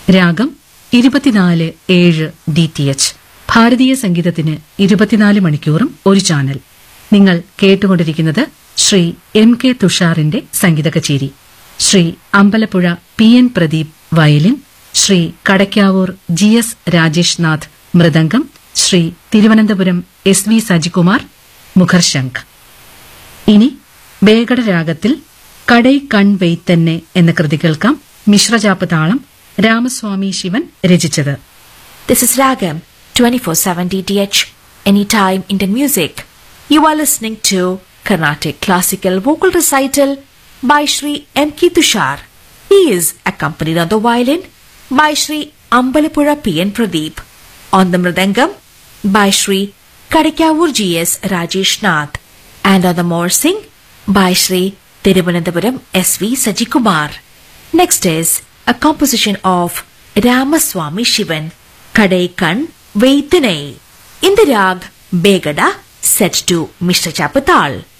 രാഗം ഇരുപത്തിനാല് ഏഴ് ഡി ടി എച്ച് ഭാരതീയ സംഗീതത്തിന് ഇരുപത്തിനാല് മണിക്കൂറും ഒരു ചാനൽ നിങ്ങൾ കേട്ടുകൊണ്ടിരിക്കുന്നത് ശ്രീ എം കെ തുഷാറിന്റെ സംഗീത കച്ചേരി Shri Ambalappuzha P N Pradeep violin Shri Kadakkavur G S Rajesh Nath mridangam Shri Thiruvananthapuram S V Sajikumar മുഖർശംഖ് ഇനി ബേഗട രാഗത്തിൽ കടൈ കൺ വെയ്ത്തന്നെ എന്ന കൃതി കേൾക്കാം മിശ്രജാപ്പ് താളം രാമസ്വാമി ശിവൻ രചിച്ചത് This is Ragam 24/7 DTH Anytime Indian Music. You are listening to Carnatic Classical Vocal Recital by Sri M. K. Tushar. He is accompanied on the violin by Sri Ambalapura P. N. Pradeep. On the mridangam by Sri Kadikavur G. S. Rajesh Nath. And on the morsing by Sri Thiruvananthapuram S. V. Sajikumar. Next is a composition of Ramaswamy Shivan, Kadaikan Vaitanai, in the rag Begada set to Mr. Chapatal.